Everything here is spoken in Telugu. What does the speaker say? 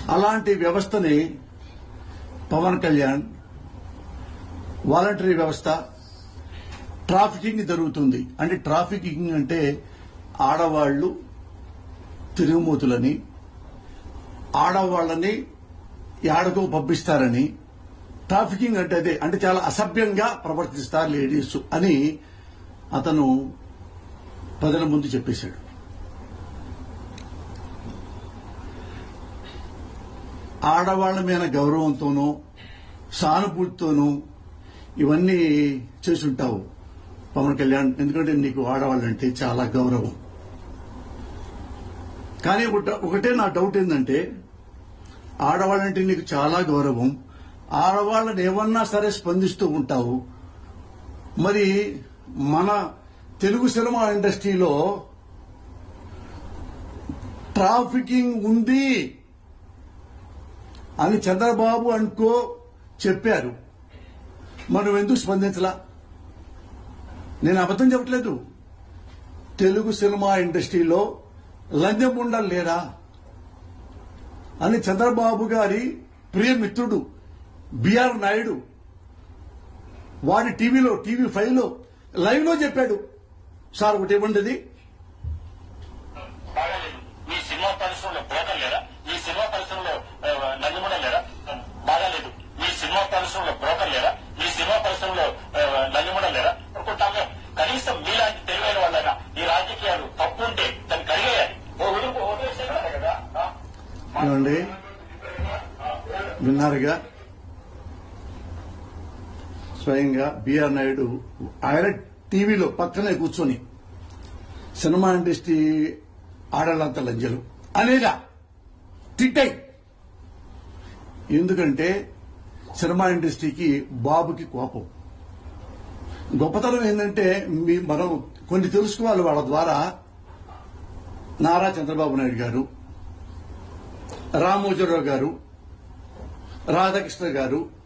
అలాంటి వ్యవస్థని పవన్ కళ్యాణ్ వాలంటరీ వ్యవస్థ ట్రాఫికింగ్ జరుగుతుంది అంటే ట్రాఫికింగ్ అంటే ఆడవాళ్లు తిరుగుమూతులని ఆడవాళ్ళని యాడకో పంపిస్తారని ట్రాఫికింగ్ అంటే అదే అంటే చాలా అసభ్యంగా ప్రవర్తిస్తారు లేడీస్ అని అతను ప్రజల ముందు చెప్పేశాడు ఆడవాళ్ల మీద గౌరవంతోనూ సానుభూతితోనూ ఇవన్నీ చేసుంటావు పవన్ కళ్యాణ్ ఎందుకంటే నీకు ఆడవాళ్ళంటే చాలా గౌరవం కానీ ఒకట- ఒకటే నా డౌట్ ఏంటంటే ఆడవాళ్ళంటే నీకు చాలా గౌరవం ఆడవాళ్ళని ఏమన్నా సరే స్పందిస్తూ ఉంటావు మరి మన తెలుగు సినిమా ఇండస్ట్రీలో ట్రాఫికింగ్ ఉంది అని చంద్రబాబు అనుకో చెప్పారు మనం ఎందుకు స్పందించలా నేను అబద్ధం చెప్పట్లేదు తెలుగు సినిమా ఇండస్ట్రీలో లంజముండలు లేరా అని చంద్రబాబు గారి ప్రియమిత్రుడు బిఆర్ నాయుడు వాడి టీవీలో టీవీ ఫైవ్ లో లైవ్ లో చెప్పాడు సార్ ఒకటి ఇవ్వండి ఇది. బాగాలేదు మీ సినిమా పరిశ్రమలో బ్రోకర్ లేరా మీ సినిమా పరిశ్రమలో నందిమూడ లేరా బాగాలేదు మీ సినిమా పరిశ్రమలో బ్రోకర్ లేరా మీ సినిమా పరిశ్రమలో నందిమూడ లేరా అనుకుంటాం మేము కనీసం మీలాంటి తెలివైన వాళ్ళైనా ఈ రాజకీయాలు తప్పు ఉంటే దాన్ని కడిగేయాలి ఓ వదులు వదిలేసేయాలి కదా ఆ? ఏమండి విన్నారుగా స్వయంగా బిఆర్ నాయుడు ఆయన టీవీలో పక్కనే కూర్చొని సినిమా ఇండస్ట్రీ ఆడలంత లంజలు అనేదా తిట్టాయి ఎందుకంటే సినిమా ఇండస్ట్రీకి బాబుకి కోపం గొప్పతనం ఏంటంటే మీ మనం కొన్ని తెలుసుకోవాలి వాళ్ళ ద్వారా నారా చంద్రబాబు నాయుడు గారు రామోజీరావు గారు రాధాకృష్ణ గారు